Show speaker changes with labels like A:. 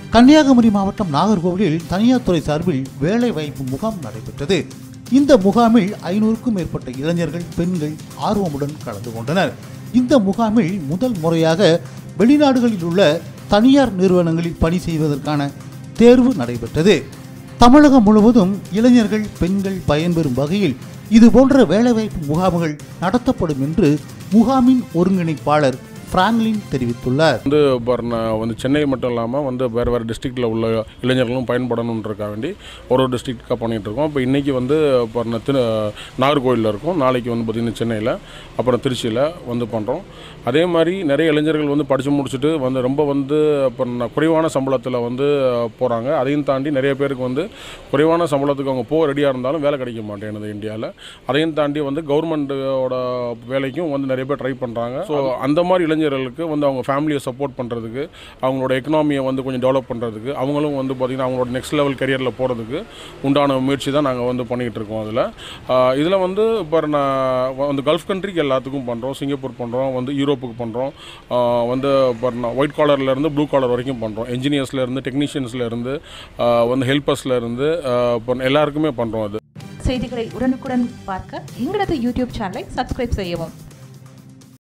A: கன்னியாகுமரி மாவட்டம் நாகர்கோவிலில் தனியார் துறை சார்பில் வேலைவாய்ப்பு முகாம் நடைபெற்றது இந்த முகாமில் ஐநூறுக்கும் மேற்பட்ட இளைஞர்கள் பெண்கள் ஆர்வமுடன் கலந்து கொண்டனர் இந்த முகாமில் முதல் முறையாக வெளிநாடுகளில் உள்ள தனியார் நிறுவனங்களில் பணி செய்வதற்கான தேர்வு நடைபெற்றது தமிழகம் முழுவதும் இளைஞர்கள் பெண்கள் பயன்பெறும் வகையில் இதுபோன்ற வேலைவாய்ப்பு முகாம்கள் நடத்தப்படும் என்று முகாமின் ஒருங்கிணைப்பாளர் பிராங்க்லின் தெரிவித்துள்ளார்
B: வந்து பாருங்க வந்து சென்னை மட்டும் இல்லாமல் வந்து வேறு வேறு டிஸ்ட்ரிக்டில் உள்ள இளைஞர்களும் பயன்படணுன்றக்கா வேண்டி ஒரு ஒரு டிஸ்ட்ரிக்டாக பண்ணிகிட்டு இருக்கோம் இப்போ இன்றைக்கி வந்து பாருங்க திரு நாகர்கோவிலில் இருக்கும் நாளைக்கு வந்து பார்த்திங்கன்னா சென்னையில் அப்புறம் திருச்சியில் வந்து பண்ணுறோம் அதே மாதிரி நிறைய இளைஞர்கள் வந்து படித்து முடிச்சுட்டு வந்து ரொம்ப வந்து இப்போ ந- குறைவான சம்பளத்தில் வந்து போகிறாங்க அதையும் தாண்டி நிறைய பேருக்கு வந்து குறைவான சம்பளத்துக்கு அவங்க போக ரெடியாக இருந்தாலும் வேலை கிடைக்க மாட்டேங்குது இந்தியாவில் அதையும் தாண்டி வந்து கவர்மெண்ட்டோட வேலைக்கும் வந்து நிறைய பேர் ட்ரை பண்ணுறாங்க ஸோ அந்த மாதிரி இளைஞர்களுக்கு வந்து அவங்க ஃபேமிலியை சப்போர்ட் பண்ணுறதுக்கு அவங்களோட எக்கனாமியை வந்து கொஞ்சம் டெவலப் பண்ணுறதுக்கு அவங்களும் வந்து பார்த்திங்கன்னா அவங்களோட நெக்ஸ்ட் லெவல் கரியரில் போகிறதுக்கு உண்டான முயற்சி தான் நாங்கள் வந்து பண்ணிக்கிட்டு இருக்கோம் அதில் இதில் வந்து இப்போ நான் வந்து கல்ஃப் கண்ட்ரிக்கு எல்லாத்துக்கும் பண்ணுறோம் சிங்கப்பூர் பண்ணுறோம் வந்து யூரோப்புக்கு பண்ணுறோம் வந்து இப்போ நான் ஒயிட் காலர்லேருந்து ப்ளூ காலர் வரைக்கும் பண்ணுறோம் இன்ஜினியர்ஸ்லேருந்து டெக்னீஷியன்ஸ்லேருந்து வந்து ஹெல்பர்ஸ்லேருந்து இப்போ எல்லாருக்குமே பண்ணுறோம் அது
C: செய்திகளை உடனுக்குடன் பார்க்க எங்களது யூடியூப் சேனலை சப்ஸ்கிரைப் செய்யவும்